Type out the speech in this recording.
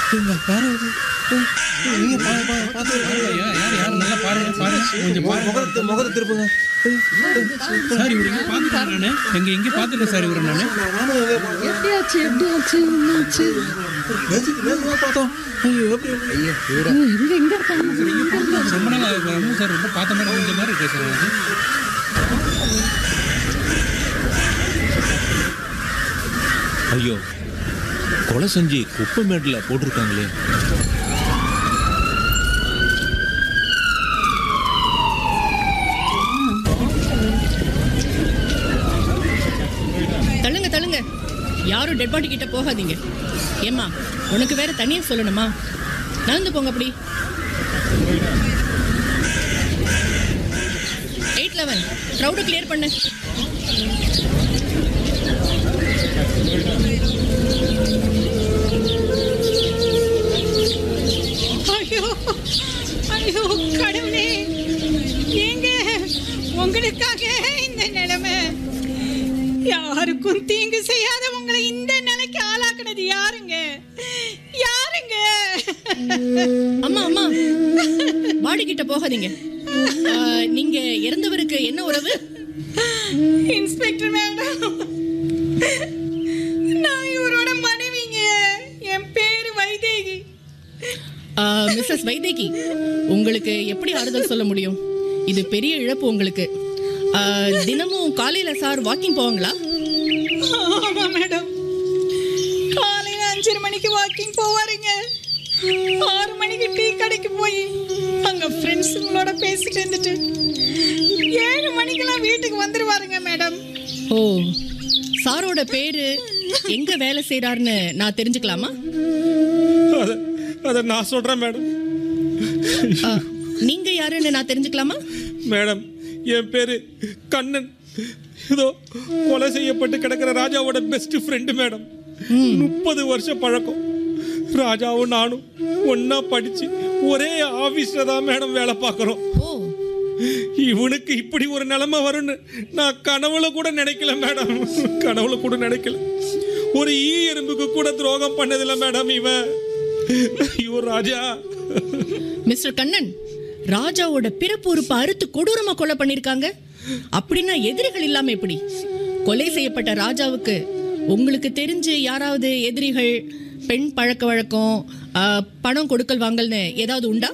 நீங்க பா- பா- பார்த்து யார் யார் யார் நல்லா பாருங்க பாருங்க கொஞ்சம் மு- பாருங்க முகத்தை முகத்தை திருப்புங்க சார் இவர் எங்க பார்த்துட்டேன் நானு எங்க எங்க பார்த்துட்டேன் சார் இவரை நானு நான் நானும் எங்கேயோ பார்த்தேன். எப்படியாச்சு எப்படியாச்சு என்னாச்சு நேத்துக்கு நேத்துக்கு தான் பார்த்தோம் ஐயோ எப்படி ஐயோ எங்க எங்க இருக்காங்க ரொம்ப நாள் ஆகுது சார் ரொம்ப பார்த்த மாதிரி இருந்த மாதிரி இருக்கு சார் அது ஐயோ கொலை செஞ்சு குப்பை மேட்டில் போட்டிருக்காங்களே தள்ளுங்க தள்ளுங்க யாரும் டெட் பாடி கிட்ட போகாதீங்க ஏம்மா உனக்கு வேற தனியா சொல்லணுமா நடந்து போங்க அப்படி எயிட் லெவன் க்ரௌடு கிளியர் பண்ணு ஐயோ ஐயோ கடவுளே ஏங்க உங்களுக்காக இந்த நிலைமை யாருக்கும் தீங்கு செய்யாத உங்களை இந்த நிலைக்கு ஆளாக்குனது யாருங்க யாருங்க அம்மா அம்மா பாடி கிட்ட போகாதீங்க ஆ, நீங்க இறந்தவருக்கு என்ன உறவு இன்ஸ்பெக்டர் மேடம் நான் இவரோட மனைவிங்க என் பேரு வைதேகி மிஸ்ஸஸ் வைதேகி உங்களுக்கு எப்படி ஆறுதல் சொல்ல முடியும் இது பெரிய இழப்பு உங்களுக்கு ஆ, தினமும் காலையில சார் வாக்கிங் போவாங்களா ஆமா மேடம் காலையில அஞ்சரை மணிக்கு வாக்கிங் போவாருங்க ஆறு மணிக்கு டீ கடைக்கு போய் அங்க ஃப்ரெண்ட்ஸுங்களோட பேசிட்டு இருந்துட்டு ஏழு மணிக்கெல்லாம் வீட்டுக்கு வந்துருவாருங்க மேடம் ஓ சாரோட பேரு எங்க வேலை செய்றாருன்னு நான் தெரிஞ்சுக்கலாமா அதை அதை நான் சொல்கிறேன் மேடம் ஆ, நீங்க யாருன்னு நான் தெரிஞ்சுக்கலாமா மேடம் என் பேர் கண்ணன் ஏதோ கொலை செய்யப்பட்டு கிடக்கிற ராஜாவோட பெஸ்ட் ஃப்ரெண்டு மேடம் முப்பது வருஷம் பழக்கம் ராஜாவும் நானும் ஒண்ணா படிச்சு ஒரே ஆபீஸ்ல தான் மேடம் வேலை பார்க்குறோம் ஓ இவனுக்கு இப்படி ஒரு நிலைமை வரும்னு நான் கனவுல கூட நினைக்கல மேடம் கனவுல கூட நினைக்கல ஒரு ஈ எறும்புக்கு கூட துரோகம் பண்ணதில்ல மேடம் இவன் ஐயோ ராஜா மிஸ்டர் கண்ணன் ராஜாவோட பிறப்பு உறுப்பை அறுத்து கொடூரமா கொலை பண்ணிருக்காங்க அப்படின்னா எதிரிகள் இல்லாம எப்படி கொலை செய்யப்பட்ட ராஜாவுக்கு உங்களுக்கு தெரிஞ்சு யாராவது எதிரிகள் பெண் பழக்க வழக்கம் ஆ, பணம் கொடுக்கல் வாங்கல்னு ஏதாவது உண்டா